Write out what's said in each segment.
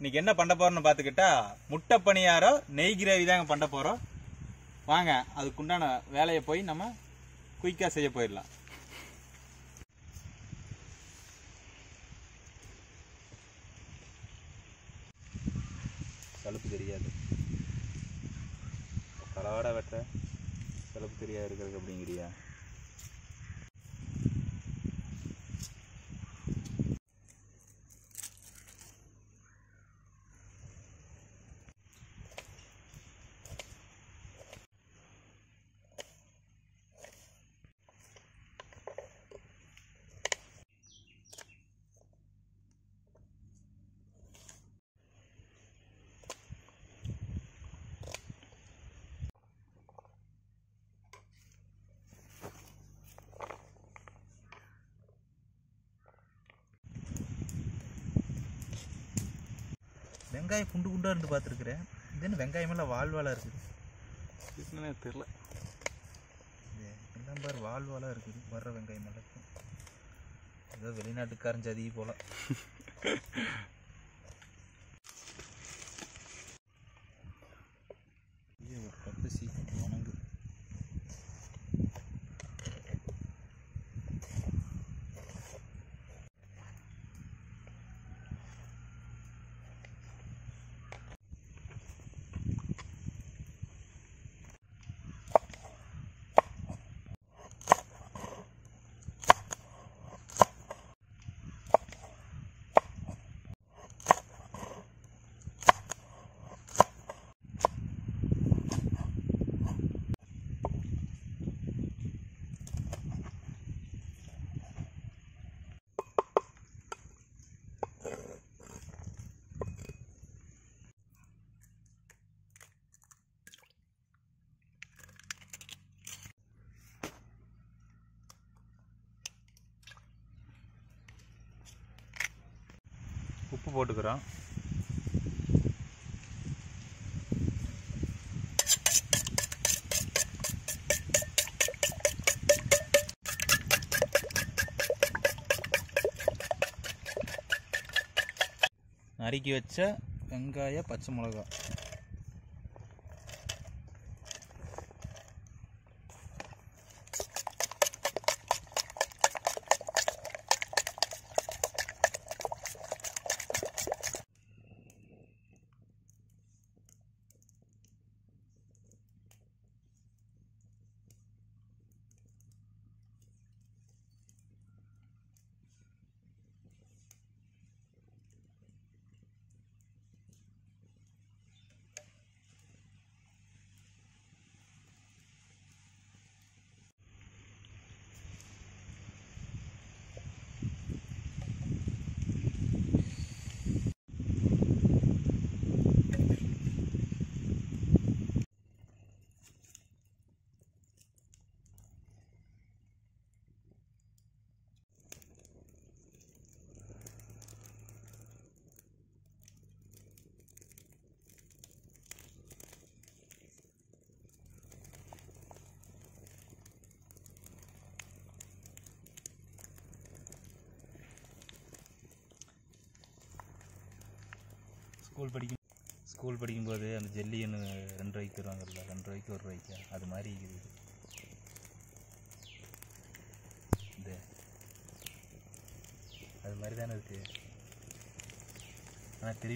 இன்னைக்கு என்ன பண்ண போறோம்னு பாத்துக்கிட்டா முட்டை பணியாரம் நெய் கிரேவி தாங்க பண்ண போறோம் வாங்க அதுக்குண்டான வேலையை போய் நம்ம குயிக்கா செய்ய போயிடலாம் சலுப்பு தெரியாது கலவாட வெட்ட சலுப்பு தெரியாது இருக்கிறது அப்படிங்கிறியா வெங்காயம் குண்டு குண்டா இருந்து பார்த்துருக்குறேன் இது என்ன வெங்காயம் எல்லாம் வால் வாலா இருக்குது தெரில இது எல்லாம் பாரு வால் வாலா இருக்குது வர்ற வெங்காயம் எல்லாம் ஏதோ வெளிநாட்டுக்காரன் ஜதி போல இது ஒரு கப்பு சீக்கிரம் உணங்கு உப்பு போட்டுக்கிறோம் நறுக்கி வச்ச வெங்காய பச்சை மிளகா ஸ்கூல் படிக்கும் ஸ்கூல் படிக்கும்போது அந்த ஜெல்லின்னு ரெண்டு ரூபாய்க்கு தருவாங்கல்ல ரெண்டு ரூபாய்க்கு ஒரு ரூபாய்க்கு அது மாதிரி இருக்குது இது அது மாதிரி தானே இருக்கு ஆனால் திருப்பி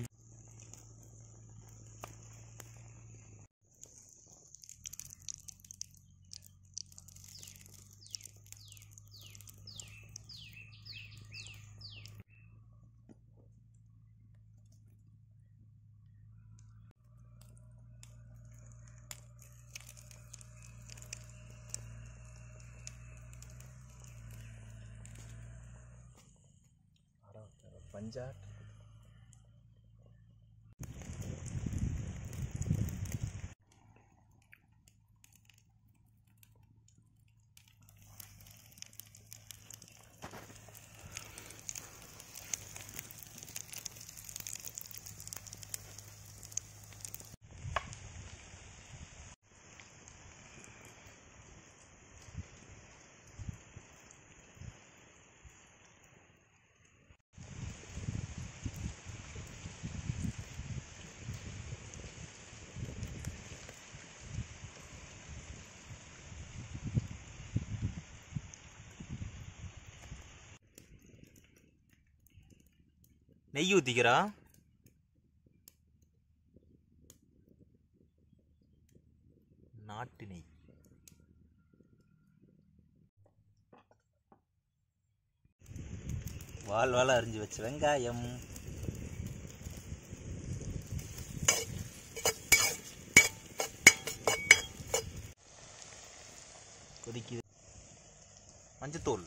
பஞ்சாட் நெய் ஊற்றிக்கிறோம் நாட்டு நெய் வால் வால் அரிஞ்சு வச்ச வெங்காயம் கொதிக்குது மஞ்சத்தூள்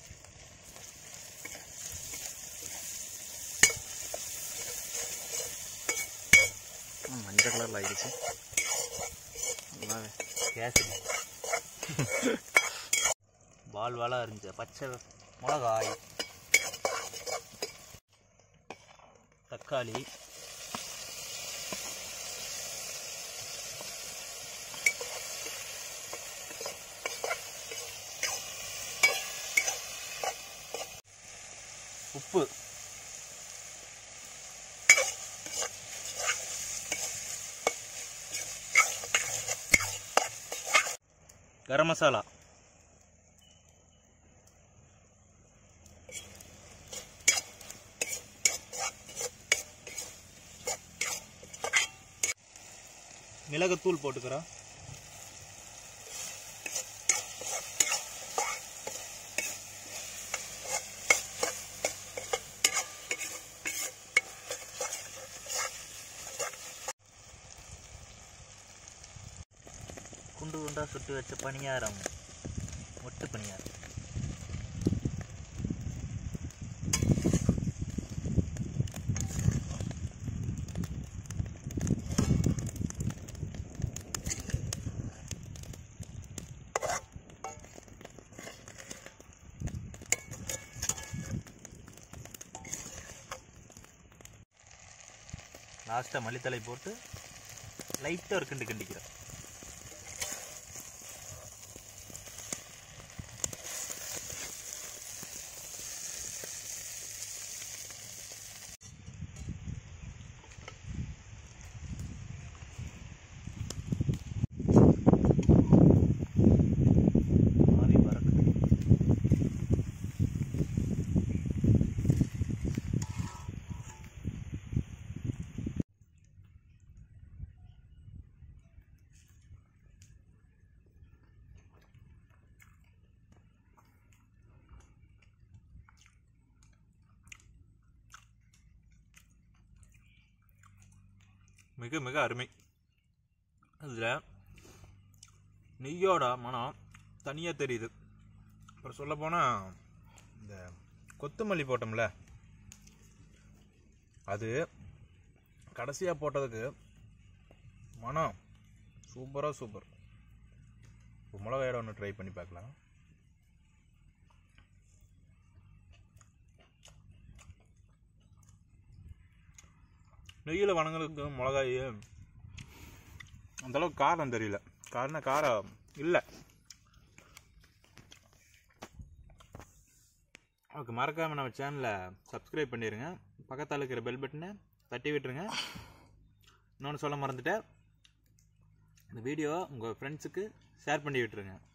ம், மஞ்சள் கலரில் ஆயிடுச்சு நல்லாவே கேசரி வால் வாலாக இருந்துச்சு பச்சை மிளகாய் தக்காளி உப்பு கரம் மசாலா மிளகுத்தூள் போட்டுக்கிறோம் குண்டு குண்டா சுட்டு வச்ச பணியாரம் மொட்டு பணியாரம் லாஸ்ட்டாக மல்லித்தலை போட்டு லைட்டாக ஒரு கிண்டு கிண்டிக்கிறேன் ஆவி பறக்குது மிக மிக அருமை அதில் நெய்யோட மனம் தனியாக தெரியுது அப்புறம் சொல்லப்போனால் இந்த கொத்தமல்லி போட்டோம்ல அது கடைசியாக போட்டதுக்கு மனம் சூப்பராக சூப்பர் இப்போ மிளகாயோட ஒன்று ட்ரை பண்ணி பார்க்கலாம் நெய்யில் வணங்குறதுக்கு மிளகாய் அந்தளவுக்கு காரம் தெரியல காரணம் காரம் இல்லை ஓகே மறக்காமல் நம்ம சேனலை சப்ஸ்கிரைப் பண்ணிடுங்க பக்கத்தில் இருக்கிற பெல் பட்டனை தட்டி விட்டுருங்க இன்னொன்று சொல்ல மறந்துட்டேன் இந்த வீடியோ உங்கள் ஃப்ரெண்ட்ஸுக்கு ஷேர் பண்ணி விட்டுருங்க